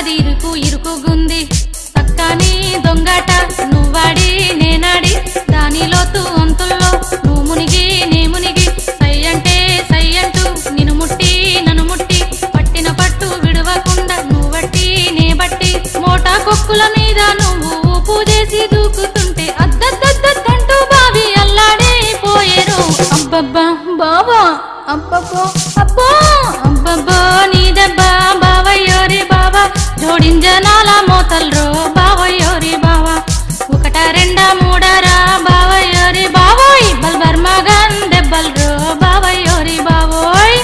అది ఇరుకు ఇరుకు గుంది చక్కని దొంగట నువ్వాడి నేనాడి దానిలోతు అంతుల్లో నువ్వు మునిగి నే మునిగి సై అంటే సై అంటూ నిన్ను ముట్టి నన్ను ముట్టి పట్టిన పట్టు విడవకుండా నువ్వు బట్టి నే బట్టి మోటా కొక్కుల మీద నువ్వు ఊపు చేసి దూకుతుంటే అద్దద్దద్దంటూ బావి అల్లాడే పోయేరు అబ్బబ్బా బావా అబ్బబ్బో అబ్బో అబ్బబ్బో నీ దెబ్బ బావయ్యోరి బావా జోడింజనాల మోతల్రో బావయ్యోరి బావా ఒకట రెండా మూడరా బావయ్యోరి బావోయ్ బల్బర్మగన్ దెబ్బల్రో బావయ్యోరి బావోయ్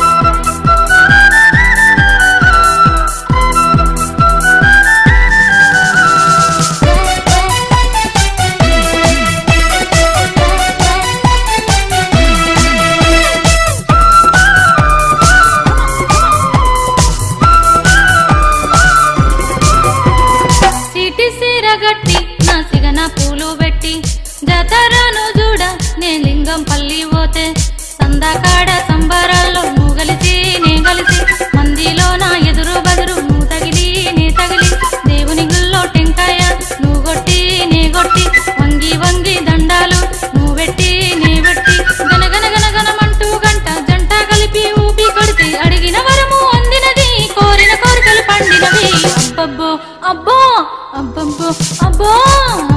సిటి సీరగట్టి నా సిగన పూలు పెట్టి జతరను చూడ నే లింగం పల్లి పోతే సందాకాడ సంబరాల్లో నువ్వు కలిసి నే కలిసి మందిలో నా ఎదురు బదురు నువ్వు తగిలి నే తగిలి దేవుని గుళ్ళో టెంకాయ నువ్వు కొట్టి నే కొట్టి వంగి వంగి దండాలు నువ్వు పెట్టి నే పెట్టి గనగన గనగనమంటూ గంట జంట కలిపి ఊపి కొడితే అడిగిన వరము అందినది కోరిన కోరికలు పండినవి అబ్బబ్బో అబ్బో అబ్బబ్బో అబ్బో